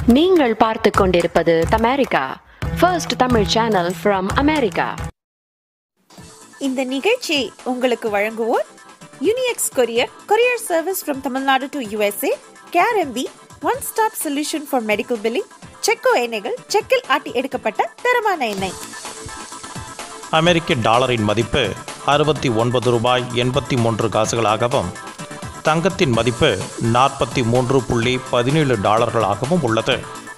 நீங்கள் பார்த்து கொண்டிருப்பது தமேரிக்கா first Tamil channel from America இந்த நிகழ்ச்சியை உங்களுக்கு வழங்குவோர் யூனிஎக்ஸ் courier courier service from Tamil Nadu to USA KRMP one stop solution for medical billing செக்கோ எண்ணெய்கள் செக்கில் ஆட்டி எடுக்கப்பட்ட தரமான எண்ணெய் அமெரிக்க டாலரின் மதிப்பு அறுபத்தி ஒன்பது ரூபாய் எண்பத்தி மூன்று காசுகளாகவும் தங்கத்தின் மதிப்பு நாற்பத்தி மூன்று புள்ளி பதினேழு டாலர்களாகவும் உள்ளது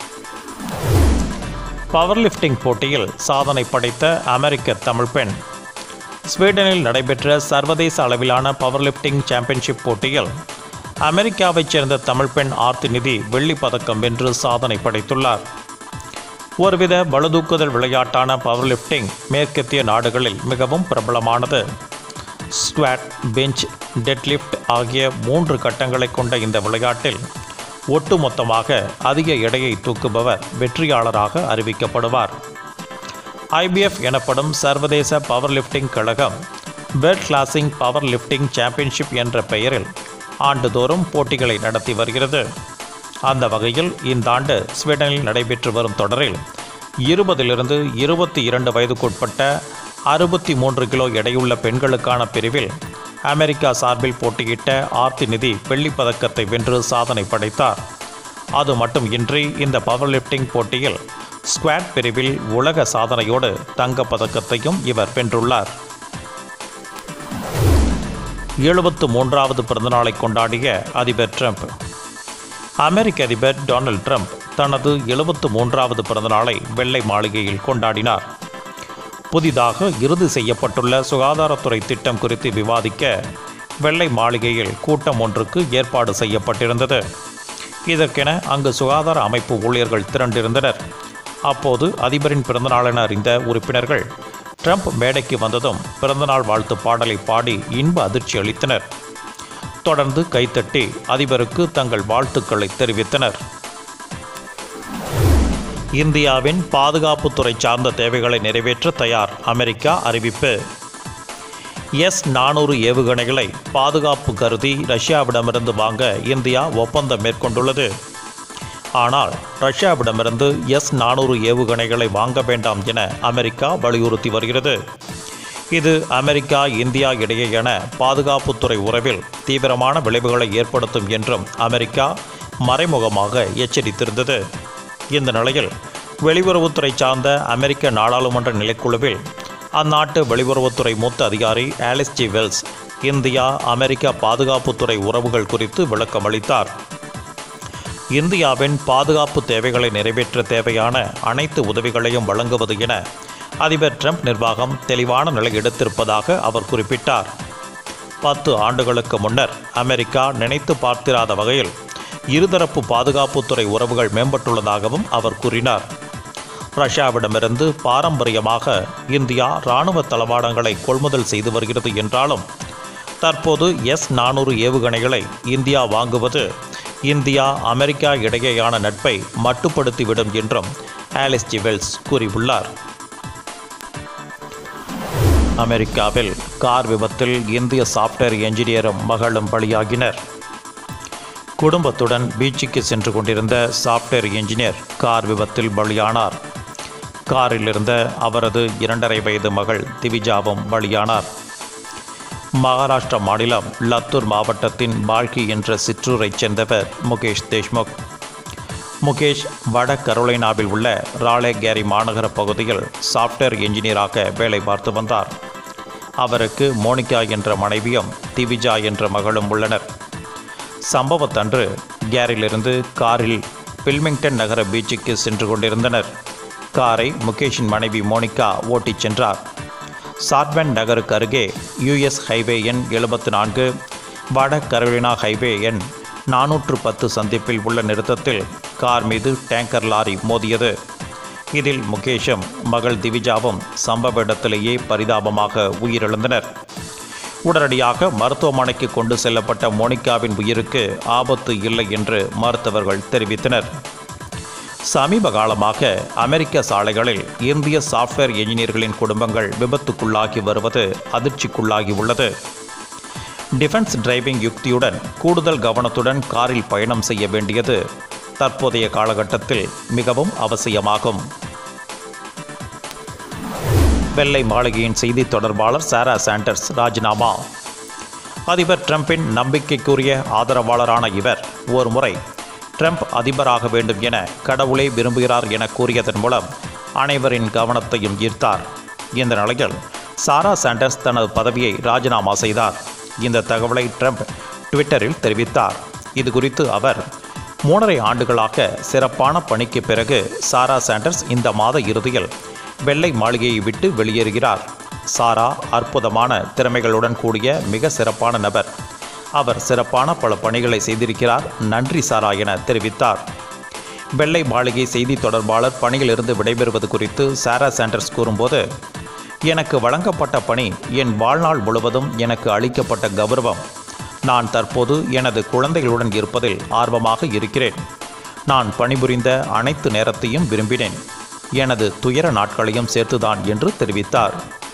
பவர் லிஃப்டிங் போட்டியில் சாதனை படைத்த அமெரிக்க தமிழ் பெண் ஸ்வீடனில் நடைபெற்ற சர்வதேச அளவிலான பவர் லிஃப்டிங் சாம்பியன்ஷிப் போட்டியில் அமெரிக்காவைச் சேர்ந்த தமிழ் பெண் ஆர்த்தி நிதி வெள்ளிப் பதக்கம் வென்று சாதனை படைத்துள்ளார் ஒருவித பளுதூக்குதல் விளையாட்டான பவர் லிஃப்டிங் மேற்கத்திய நாடுகளில் மிகவும் பிரபலமானது ஸ்குவாட் பெஞ்ச் டெட்லிஃப்ட் ஆகிய மூன்று கட்டங்களை கொண்ட இந்த விளையாட்டில் ஒட்டுமொத்தமாக அதிக எடையை தூக்குபவர் வெற்றியாளராக அறிவிக்கப்படுவார் ஐபிஎஃப் எனப்படும் சர்வதேச பவர் லிஃப்டிங் கழகம் world classic power lifting championship என்ற பெயரில் ஆண்டுதோறும் போட்டிகளை நடத்தி வருகிறது அந்த வகையில் இந்த ஆண்டு ஸ்வீடனில் நடைபெற்று வரும் தொடரில் இருபதிலிருந்து இருபத்தி இரண்டு வயதுக்குட்பட்ட அறுபத்தி மூன்று கிலோ எடையுள்ள பெண்களுக்கான பிரிவில் அமெரிக்கா சார்பில் போட்டியிட்ட ஆர்த்தி நிதி வெள்ளிப் பதக்கத்தை வென்று சாதனை படைத்தார் அது மட்டும் இன்றி இந்த பவர் லிஃப்டிங் போட்டியில் ஸ்குவாட் பிரிவில் உலக சாதனையோடு தங்கப் பதக்கத்தையும் இவர் வென்றுள்ளார் எழுபத்து மூன்றாவது பிறந்தநாளை கொண்டாடிய அதிபர் ட்ரம்ப் அமெரிக்க அதிபர் டொனால்ட் ட்ரம்ப் தனது எழுபத்து மூன்றாவது பிறந்தநாளை வெள்ளை மாளிகையில் கொண்டாடினார் புதிதாக இறுதி செய்யப்பட்டுள்ள சுகாதாரத்துறை திட்டம் குறித்து விவாதிக்க வெள்ளை மாளிகையில் கூட்டம் ஒன்றுக்கு ஏற்பாடு செய்யப்பட்டிருந்தது இதற்கென அங்கு சுகாதார அமைப்பு ஊழியர்கள் திரண்டிருந்தனர் அப்போது அதிபரின் பிறந்தநாளென அறிந்த உறுப்பினர்கள் ட்ரம்ப் மேடைக்கு வந்ததும் பிறந்தநாள் வாழ்த்து பாடலை பாடி இன்ப அதிர்ச்சி அளித்தனர் தொடர்ந்து கைத்தட்டி அதிபருக்கு தங்கள் வாழ்த்துக்களை தெரிவித்தனர் இந்தியாவின் பாதுகாப்புத்துறை சார்ந்த தேவைகளை நிறைவேற்ற தயார் அமெரிக்கா அறிவிப்பு எஸ் நானூறு ஏவுகணைகளை பாதுகாப்பு கருதி ரஷ்யாவிடமிருந்து வாங்க இந்தியா ஒப்பந்தம் மேற்கொண்டுள்ளது ஆனால் ரஷ்யாவிடமிருந்து எஸ் நானூறு ஏவுகணைகளை வாங்க வேண்டாம் என அமெரிக்கா வலியுறுத்தி வருகிறது இது அமெரிக்கா இந்தியா இடையேயான பாதுகாப்புத்துறை உறவில் தீவிரமான விளைவுகளை ஏற்படுத்தும் என்றும் அமெரிக்கா மறைமுகமாக எச்சரித்திருந்தது இந்த நிலையில் வெளியுறவுத்துறை சார்ந்த அமெரிக்க நாடாளுமன்ற நிலைக்குழுவில் அந்நாட்டு வெளியுறவுத்துறை மூத்த அதிகாரி Alice G Wells India America பாதுகாப்புத்துறை உறவுகள் குறித்து விளக்கமளித்தார் இந்தியாவின் பாதுகாப்பு தேவைகளை நிறைவேற்ற தேவையான அனைத்து உதவிகளையும் வழங்குவது என அதிபர் ட்ரம்ப் நிர்வாகம் தெளிவான நிலை எடுத்திருப்பதாக அவர் குறிப்பிட்டார் பத்து ஆண்டுகளுக்கு முன்னர் அமெரிக்கா நினைத்து பார்த்திராத வகையில் இருதரப்பு பாதுகாப்புத்துறை உறவுகள் மேம்பட்டுள்ளதாகவும் அவர் கூறினார் ரஷ்யாவிடமிருந்து பாரம்பரியமாக இந்தியா இராணுவ தளவாடங்களை கொள்முதல் செய்து வருகிறது என்றாலும் தற்போது எஸ் நானூறு ஏவுகணைகளை இந்தியா வாங்குவது இந்தியா அமெரிக்கா இடையேயான நட்பை மட்டுப்படுத்திவிடும் என்றும் ஆலிஸ் ஜிவெல்ஸ் கூறியுள்ளார் அமெரிக்காவில் கார் விபத்தில் இந்திய சாஃப்ட்வேர் என்ஜினியரும் மகளும் பலியாகினர் குடும்பத்துடன் பீச்சுக்கு சென்று கொண்டிருந்த சாஃப்ட்வேர் என்ஜினியர் கார் விபத்தில் பலியானார் காரில் இருந்த அவரது இரண்டரை வயது மகள் திவிஜாவும் பலியானார் மகாராஷ்டிரா மாநிலம் லத்தூர் மாவட்டத்தின் பால்கி என்ற சிற்றூரைச் சேர்ந்தவர் முகேஷ் தேஷ்முக் முகேஷ் வட கரோலினாவில் உள்ள ராலே கேரி மாநகர பகுதியில் சாஃப்ட்வேர் என்ஜினியராக வேலை பார்த்து வந்தார் அவருக்கு மோனிகா என்ற மனைவியும் திவிஜா என்ற மகளும் உள்ளனர் சம்பவத்தன்று கேரிலிருந்து காரில் பில்மிங்டன் நகர பீச்சுக்கு சென்று கொண்டிருந்தனர் காரை முகேஷின் மனைவி மோனிகா ஓட்டிச் சென்றார் சாட்வென் நகருக்கு அருகே யுஎஸ் ஹைவே எண் எழுபத்து நான்கு வட கரோலினா ஹைவே எண் நானூற்று பத்து சந்திப்பில் உள்ள நிறுத்தத்தில் கார் மீது டேங்கர் லாரி மோதியது இதில் முகேஷும் மகள் திவிஜாவும் சம்பவ இடத்திலேயே பரிதாபமாக உயிரிழந்தனர் உடனடியாக மருத்துவமனைக்கு கொண்டு செல்லப்பட்ட மோனிகாவின் உயிருக்கு ஆபத்து இல்லை என்று மருத்துவர்கள் தெரிவித்தனர் சமீப காலமாக அமெரிக்க சாலைகளில் இந்திய சாஃப்ட்வேர் என்ஜினியர்களின் குடும்பங்கள் விபத்துக்குள்ளாகி வருவது அதிர்ச்சிக்குள்ளாகி உள்ளது டிஃபென்ஸ் டிரைவிங் யுக்தியுடன் கூடுதல் கவனத்துடன் காரில் பயணம் செய்ய வேண்டியது தற்போதைய காலகட்டத்தில் மிகவும் அவசியமாகும் வெள்ளை மாளிகையின் செய்தி தொடர்பாளர் சாரா சாண்டர்ஸ் ராஜினாமா அதிபர் ட்ரம்பின் நம்பிக்கைக்குரிய ஆதரவாளரான இவர் ஒரு முறை ட்ரம்ப் அதிபராக வேண்டும் என கடவுளே விரும்புகிறார் என கூறியதன் மூலம் அனைவரின் கவனத்தையும் ஈர்த்தார் இந்த நிலையில் சாரா சாண்டர்ஸ் தனது பதவியை ராஜினாமா செய்தார் இந்த தகவலை ட்ரம்ப் ட்விட்டரில் தெரிவித்தார் இது குறித்து அவர் மூணரை ஆண்டுகளாக சிறப்பான பணிக்கு பிறகு சாரா சாண்டர்ஸ் இந்த மாத இறுதியில் வெள்ளை மாளிகையை விட்டு வெளியேறுகிறார் சாரா அற்புதமான திறமைகளுடன் கூடிய மிக சிறப்பான நபர் அவர் சிறப்பான பல பணிகளை செய்திருக்கிறார் நன்றி சாரா என தெரிவித்தார் வெள்ளை மாளிகை செய்தி தொடர்பாளர் பணியிலிருந்து விடைபெறுவது குறித்து சாரா சாண்டர்ஸ் கூறும்போது எனக்கு வழங்கப்பட்ட பணி என் வாழ்நாள் முழுவதும் எனக்கு அளிக்கப்பட்ட கௌரவம் நான் தற்போது எனது குழந்தைகளுடன் இருப்பதில் ஆர்வமாக இருக்கிறேன் நான் பணிபுரிந்த அனைத்து நேரத்தையும் விரும்பினேன் எனது துயர நாட்களையும் சேர்த்துதான் என்று தெரிவித்தார்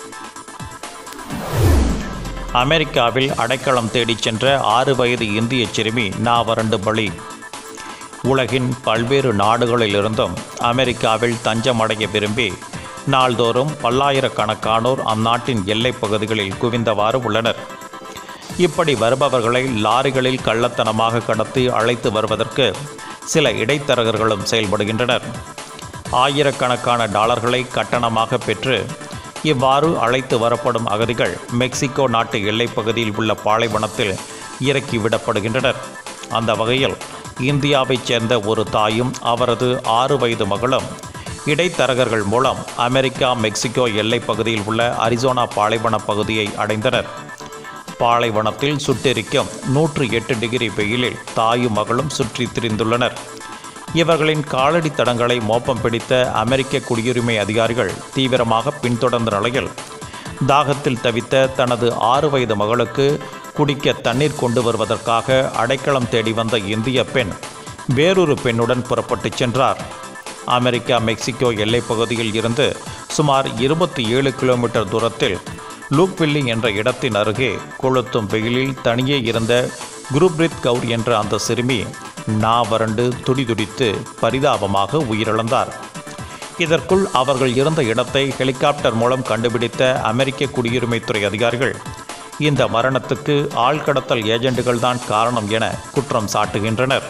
அமெரிக்காவில் அடைக்கலம் தேடிச் சென்ற ஆறு வயது இந்திய சிறுமி நா வறண்டு பலி உலகின் பல்வேறு நாடுகளிலிருந்தும் அமெரிக்காவில் தஞ்சமடைய விரும்பி நாள்தோறும் பல்லாயிரக்கணக்கானோர் அந்நாட்டின் எல்லைப் பகுதிகளில் குவிந்தவாறு உள்ளனர் இப்படி வருபவர்களை லாரிகளில் கள்ளத்தனமாக கடத்தி அழைத்து வருவதற்கு சில இடைத்தரகர்களும் செயல்படுகின்றனர் ஆயிரக்கணக்கான டாலர்களை கட்டணமாக பெற்று இவ்வாறு அழைத்து வரப்படும் அகதிகள் மெக்சிகோ நாட்டு எல்லைப் பகுதியில் உள்ள பாலைவனத்தில் இறக்கி விடப்படுகின்றனர் அந்த வகையில் இந்தியாவைச் சேர்ந்த ஒரு தாயும் அவரது ஆறு வயது மகளும் இடைத்தரகர்கள் மூலம் அமெரிக்கா மெக்சிகோ எல்லைப் பகுதியில் உள்ள அரிசோனா பாலைவன பகுதியை அடைந்தனர் பாலைவனத்தில் சுட்டெரிக்கும் நூற்று எட்டு டிகிரி வெயிலில் தாயும் மகளும் சுற்றி திரிந்துள்ளனர் இவர்களின் காலடி தடங்களை மோப்பம் பிடித்த அமெரிக்க குடியுரிமை அதிகாரிகள் தீவிரமாக பின்தொடர்ந்த நிலையில் தாகத்தில் தவித்த தனது ஆறு வயது மகளுக்கு குடிக்க தண்ணீர் கொண்டு வருவதற்காக அடைக்கலம் தேடி வந்த இந்திய பெண் வேறொரு பெண்ணுடன் புறப்பட்டுச் சென்றார் அமெரிக்கா மெக்சிகோ எல்லைப் பகுதியில் இருந்து சுமார் இருபத்தி ஏழு கிலோமீட்டர் தூரத்தில் லூக்வில்லி என்ற இடத்தின் அருகே கொளுத்தும் வெயிலில் தனியே இருந்த குருப்ரித் கவுர் என்ற அந்த சிறுமி நா வறண்டு துடிதுடித்து பரிதாபமாக உயிரிழந்தார் இதற்குள் அவர்கள் இருந்த இடத்தை ஹெலிகாப்டர் மூலம் கண்டுபிடித்த அமெரிக்க குடியுரிமைத்துறை அதிகாரிகள் இந்த மரணத்துக்கு ஆழ்கடத்தல் ஏஜெண்டுகள் தான் காரணம் என குற்றம் சாட்டுகின்றனர்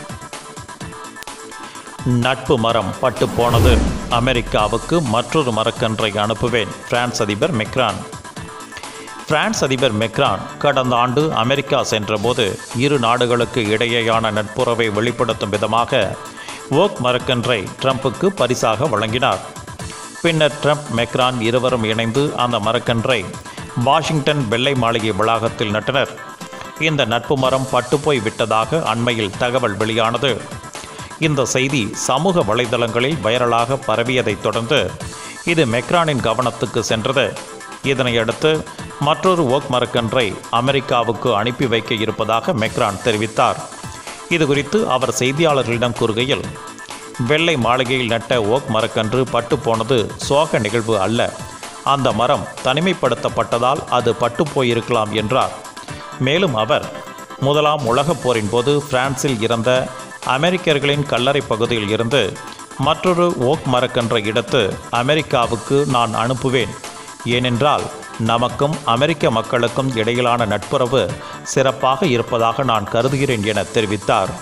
நட்பு மரம் பட்டு போனது அமெரிக்காவுக்கு மற்றொரு மரக்கன்றை அனுப்புவேன் பிரான்ஸ் அதிபர் மெக்ரான் பிரான்ஸ் அதிபர் மெக்ரான் கடந்த ஆண்டு அமெரிக்கா சென்றபோது இரு நாடுகளுக்கு இடையேயான நட்புறவை வெளிப்படுத்தும் விதமாக ஓக் மரக்கன்றை ட்ரம்புக்கு பரிசாக வழங்கினார் பின்னர் ட்ரம்ப் மெக்ரான் இருவரும் இணைந்து அந்த மரக்கன்றை வாஷிங்டன் வெள்ளை மாளிகை வளாகத்தில் நட்டனர் இந்த நட்பு மரம் பட்டுப்போய் விட்டதாக அண்மையில் தகவல் வெளியானது இந்த செய்தி சமூக வலைதளங்களில் வைரலாக பரவியதைத் தொடர்ந்து இது மெக்ரானின் கவனத்துக்கு சென்றது இதனையடுத்து மற்றொரு ஓக் மரக்கன்றை அமெரிக்காவுக்கு அனுப்பி வைக்க இருப்பதாக மெக்ரான் தெரிவித்தார் இதுகுறித்து அவர் செய்தியாளர்களிடம் கூறுகையில் வெள்ளை மாளிகையில் நட்ட ஓக் மரக்கன்று பட்டு போனது சோக நிகழ்வு அல்ல அந்த மரம் தனிமைப்படுத்தப்பட்டதால் அது பட்டு போயிருக்கலாம் என்றார் மேலும் அவர் முதலாம் உலகப் போரின் போது பிரான்சில் இறந்த அமெரிக்கர்களின் கல்லறை பகுதியில் இருந்து மற்றொரு ஓக் மரக்கன்றை எடுத்து அமெரிக்காவுக்கு நான் அனுப்புவேன் ஏனென்றால் நமக்கும் அமெரிக்க மக்களுக்கும் இடையிலான நட்புறவு சிறப்பாக இருப்பதாக நான் கருதுகிறேன் என தெரிவித்தார்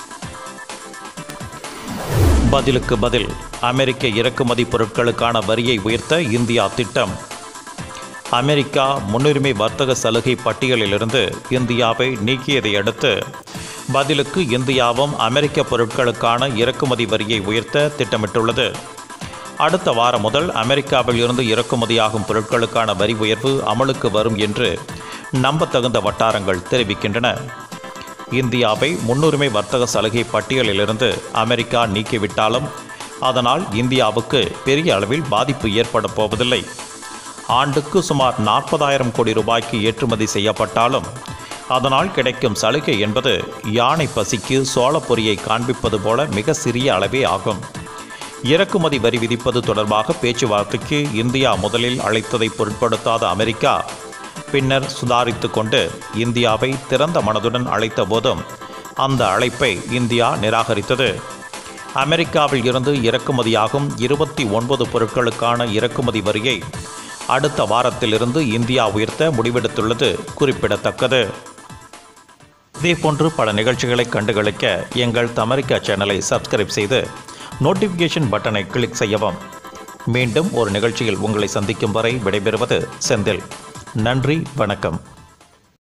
பதிலுக்கு பதில் அமெரிக்க இறக்குமதி பொருட்களுக்கான வரியை உயர்த்த இந்தியா திட்டம் அமெரிக்கா முன்னுரிமை வர்த்தக சலுகை பட்டியலிலிருந்து இந்தியாவை நீக்கியதை அடுத்து பதிலுக்கு இந்தியாவும் அமெரிக்க பொருட்களுக்கான இறக்குமதி வரியை உயர்த்த திட்டமிட்டுள்ளது அடுத்த வாரம் முதல் அமெரிக்காவில் இருந்து இறக்குமதியாகும் பொருட்களுக்கான வரி உயர்வு அமலுக்கு வரும் என்று நம்பத்தகுந்த வட்டாரங்கள் தெரிவிக்கின்றன இந்தியாவை முன்னுரிமை வர்த்தக சலுகை பட்டியலிலிருந்து அமெரிக்கா நீக்கிவிட்டாலும் அதனால் இந்தியாவுக்கு பெரிய அளவில் பாதிப்பு ஏற்பட போவதில்லை ஆண்டுக்கு சுமார் நாற்பதாயிரம் கோடி ரூபாய்க்கு ஏற்றுமதி செய்யப்பட்டாலும் அதனால் கிடைக்கும் சலுகை என்பது யானை பசிக்கு சோளப்பொரியை காண்பிப்பது போல மிக சிறிய அளவே ஆகும் இறக்குமதி வரி விதிப்பது தொடர்பாக பேச்சுவார்த்தைக்கு இந்தியா முதலில் அழைத்ததை பொருட்படுத்தாத அமெரிக்கா பின்னர் சுதாரித்து கொண்டு இந்தியாவை திறந்த மனதுடன் அழைத்த போதும் அந்த அழைப்பை இந்தியா நிராகரித்தது அமெரிக்காவில் இருந்து இறக்குமதியாகும் இருபத்தி ஒன்பது பொருட்களுக்கான இறக்குமதி வரியை அடுத்த வாரத்திலிருந்து இந்தியா உயர்த்த முடிவெடுத்துள்ளது குறிப்பிடத்தக்கது இதேபோன்று பல நிகழ்ச்சிகளை கண்டுகளிக்க எங்கள் தமிரிக்கா சேனலை சப்ஸ்கிரைப் செய்து நோட்டிஃபிகேஷன் பட்டனை கிளிக் செய்யவும் மீண்டும் ஒரு நிகழ்ச்சியில் உங்களை சந்திக்கும் வரை விடைபெறுவது செந்தில் நன்றி வணக்கம்